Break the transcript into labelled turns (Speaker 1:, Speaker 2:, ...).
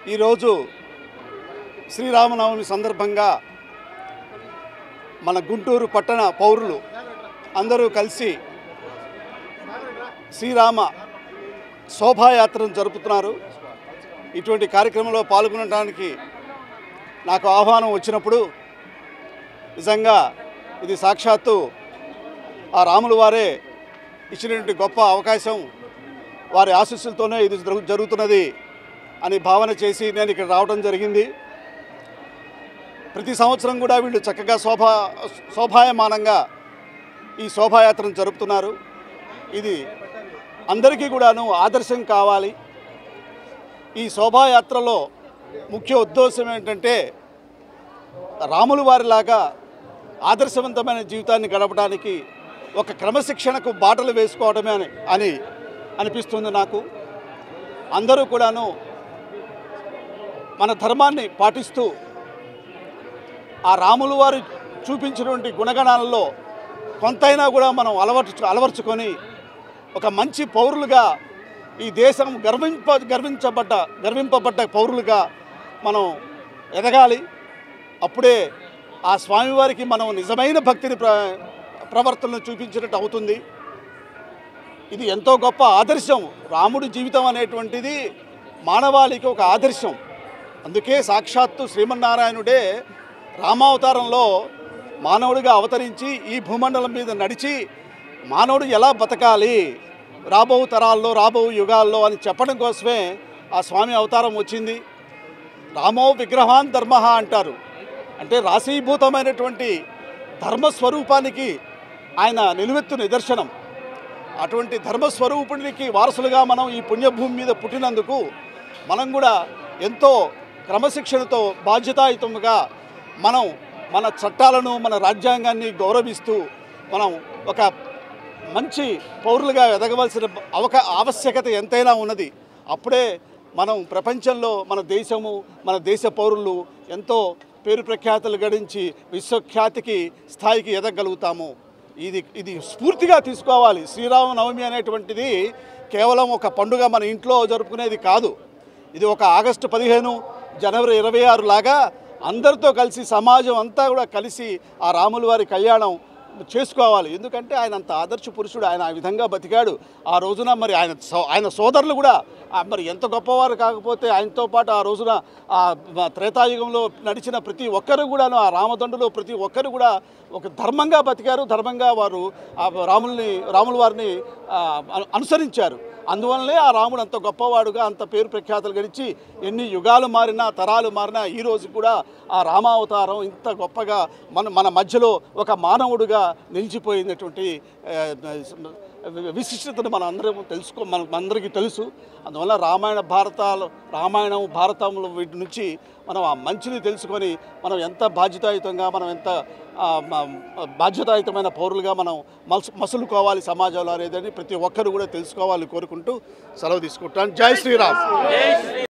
Speaker 1: ఈరోజు శ్రీరామనవమి సందర్భంగా మన గుంటూరు పట్టణ పౌరులు అందరూ కలిసి శ్రీరామ శోభాయాత్రను జరుపుతున్నారు ఇటువంటి కార్యక్రమంలో పాల్గొనడానికి నాకు ఆహ్వానం వచ్చినప్పుడు నిజంగా ఇది సాక్షాత్తు ఆ రాములు వారే ఇచ్చినటువంటి గొప్ప అవకాశం వారి ఆశీస్సులతోనే ఇది జరుగు- జరుగుతున్నది అని భావన చేసి నేను ఇక్కడ రావడం జరిగింది ప్రతి సంవత్సరం కూడా వీళ్ళు చక్కగా శోభా శోభాయమానంగా ఈ శోభాయాత్రను జరుపుతున్నారు ఇది అందరికీ కూడాను ఆదర్శం కావాలి ఈ శోభాయాత్రలో ముఖ్య ఉద్దేశం ఏంటంటే రాములు వారిలాగా ఆదర్శవంతమైన జీవితాన్ని గడపడానికి ఒక క్రమశిక్షణకు బాటలు వేసుకోవడమే అని అని అనిపిస్తుంది నాకు అందరూ కూడాను మన ధర్మాన్ని పాటిస్తూ ఆ రాములు వారు చూపించినటువంటి గుణగణాలలో కొంతైనా కూడా మనం అలవర్చు అలవర్చుకొని ఒక మంచి పౌరులుగా ఈ దేశం గర్వింప గర్వించబడ్డ గర్వింపబడ్డ పౌరులుగా మనం ఎదగాలి అప్పుడే ఆ స్వామివారికి మనం నిజమైన భక్తిని ప్ర ప్రవర్తనను చూపించినట్టు అవుతుంది ఇది ఎంతో గొప్ప ఆదర్శం రాముడి జీవితం అనేటువంటిది మానవాళికి ఒక ఆదర్శం అందుకే సాక్షాత్తు శ్రీమన్నారాయణుడే రామావతారంలో మానవుడిగా అవతరించి ఈ భూమండలం మీద నడిచి మానవుడు ఎలా బతకాలి రాబో తరాల్లో రాబో యుగాల్లో అని చెప్పడం కోసమే ఆ స్వామి అవతారం వచ్చింది రామో విగ్రహాన్ ధర్మ అంటారు అంటే రాశీభూతమైనటువంటి ధర్మస్వరూపానికి ఆయన నిలువెత్తు నిదర్శనం అటువంటి ధర్మస్వరూపునికి వారసులుగా మనం ఈ పుణ్యభూమి మీద పుట్టినందుకు మనం కూడా ఎంతో క్రమశిక్షణతో బాధ్యతాయుతంగా మనం మన చట్టాలను మన రాజ్యాంగాన్ని గౌరవిస్తూ మనం ఒక మంచి పౌరులుగా ఎదగవలసిన అవక ఆవశ్యకత ఎంతైనా ఉన్నది అప్పుడే మనం ప్రపంచంలో మన దేశము మన దేశ పౌరులు ఎంతో పేరు ప్రఖ్యాతులు గడించి విశ్వఖ్యాతికి స్థాయికి ఎదగలుగుతాము ఇది ఇది స్ఫూర్తిగా తీసుకోవాలి శ్రీరామనవమి అనేటువంటిది కేవలం ఒక పండుగ మన ఇంట్లో జరుపుకునేది కాదు ఇది ఒక ఆగస్టు పదిహేను జనవరి ఇరవై ఆరు లాగా అందరితో కలిసి సమాజం అంతా కూడా కలిసి ఆ రాముల వారి కళ్యాణం చేసుకోవాలి ఎందుకంటే ఆయన అంత ఆదర్శ పురుషుడు ఆయన ఆ విధంగా బతికాడు ఆ రోజున మరి ఆయన సో- ఆయన సోదరులు కూడా ఆ మరి ఎంత గొప్పవారు కాకపోతే ఆయనతో పాటు ఆ రోజున ఆ మ- త్రేతాయుగంలో నడిచిన ప్రతి ఒక్కరు కూడాను ఆ రామదండులో ప్రతి ఒక్కరు కూడా ఒక ధర్మంగా బతికారు ధర్మంగా వారు ఆ రాముల్ని రాముల వారిని ఆ, అను- అనుసరించారు అందువల్లనే ఆ రాముడు అంత గొప్పవాడుగా అంత పేరు ప్రఖ్యాతులు గడిచి ఎన్ని యుగాలు మారినా తరాలు మారినా ఈ రోజు కూడా ఆ రామావతారం ఇంత గొప్పగా మన మన మధ్యలో ఒక మానవుడుగా నిలిచిపోయినటువంటి ఆ, విశిష్టతను మన అందరం తెలుసుకో మన మనందరికీ తెలుసు అందువల్ల రామాయణ భారతాలు రామాయణం భారతంలో వీటి నుంచి మనం ఆ మంచిని తెలుసుకొని మనం ఎంత బాధ్యతాయుతంగా మనం ఎంత ఆ, మ- బాధ్యతాయుతమైన పౌరులుగా మనం మసు మసులుకోవాలి సమాజంలో అనేదని ప్రతి ఒక్కరు కూడా తెలుసుకోవాలని కోరుకుంటూ సెలవు తీసుకుంటాను జై శ్రీరామ్